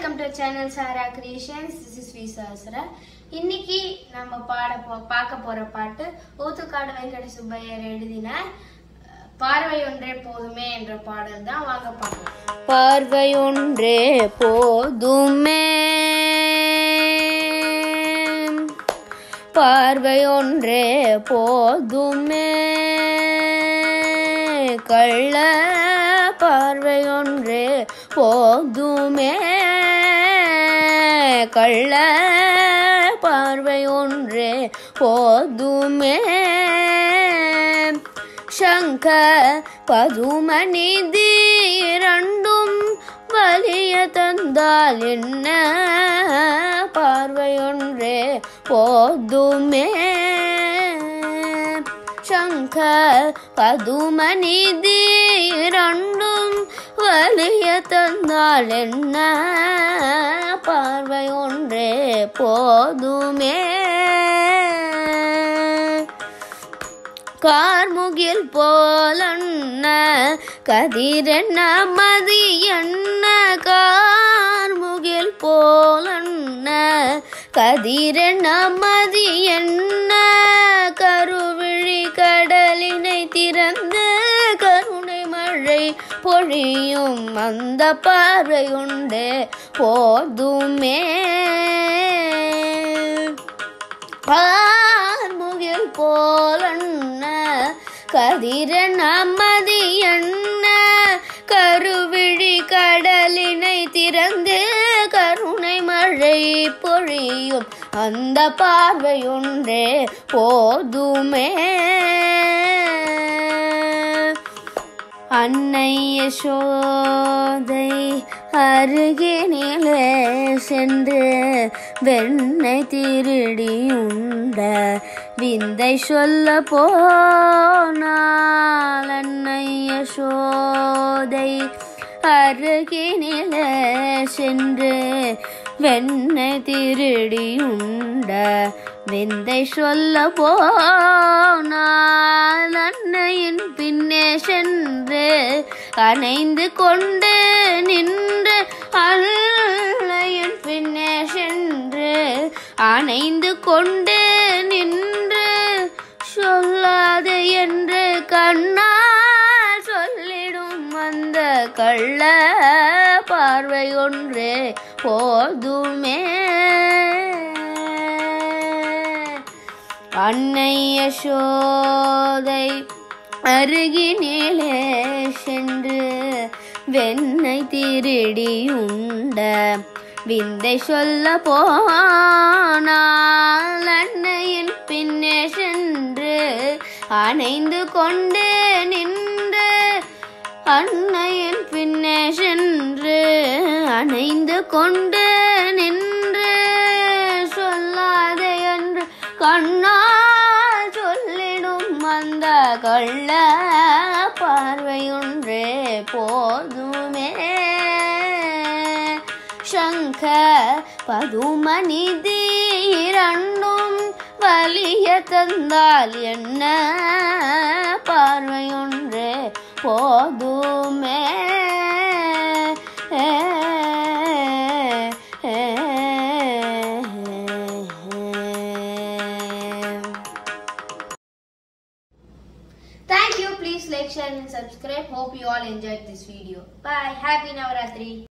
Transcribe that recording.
Welcome to channel Sara creations this is V Sasra இன்னைக்கு நம்ம பாட போ பார்க்க போற பாட்டு ஊத்துக்காடு வெங்கட சுப்பையர் எழுதின அஹ், பார்வை ஒன்றே போதுமே என்ற பாடல் தான் வாங்க பார்க்கலாம் பார்வையொன்றே போதுமே பார்வையொன்றே போதுமே கள்ள பார்வையொன்றே போதுமே கள்ள பார்வையொன்றே போதுமே சங்க பதுமநிதி இரண்டும் வலிய தந்தால் என்ன பார்வையொன்றே போதுமே சங்க பதுமநிதி இரண்டும் வலிய தந்தால் என்ன பார்வை ஒன்றே போதுமே கார்முகில் போலன்ன கதிரென்ன மதி என்ன கார்முகில் போலன்ன கதிரென்ன மதி என்ன கருவிழி கடலினை திறந்து கருணை மழை பொழியும் அந்த பார்வை உண்டு போதுமே பார்முகில் போலன்ன கதிரன் அம்மதி என்ன கருவிழி கடலினை திறந்து கருணை மழை பொழியும் அந்த பார்வை ஒன்றே போதுமே அன்னை யசோதை அருகினிலே சென்று வெண்ணை திருடியுண்ட விந்தை சொல்ல போனால் அன்னை யசோதை அருகினிலே சென்று வெண்ணை திருடியுண்ட விந்தை சொல்ல போனால் அன்னையின் பின்னே சென்று அணைந்து கொண்டு நின்று அன்னையின் பின்னே சென்று அணைந்து கொண்டு நின்று சொல்லாதே என்று கண்ணால் சொல்லிடும் அந்த கள்ள பார்வை ஒன்று போதுமே அன்னை யசோதை அருகினிலே சென்று வெண்ணை திருடி உண்ட விந்தை சொல்ல போனால் அன்னையின் பின்னே சென்று அணைந்து கொண்டு நின்று அன்னையின் பின்னே சென்று அணைந்து கொண்டு நின்று சொல்லாதே என்று கண்ணால் சொல்லிடும் அந்த கள்ள பார்வை ஒன்றே போதுமே சங்க பதுமநிதி இரண்டும் வலிய தந்தால் என்ன பார்வை ஒன்றே போதுமே Thank you. Please like, share and subscribe. Hope you all enjoyed this video. Bye. Happy Navaratri.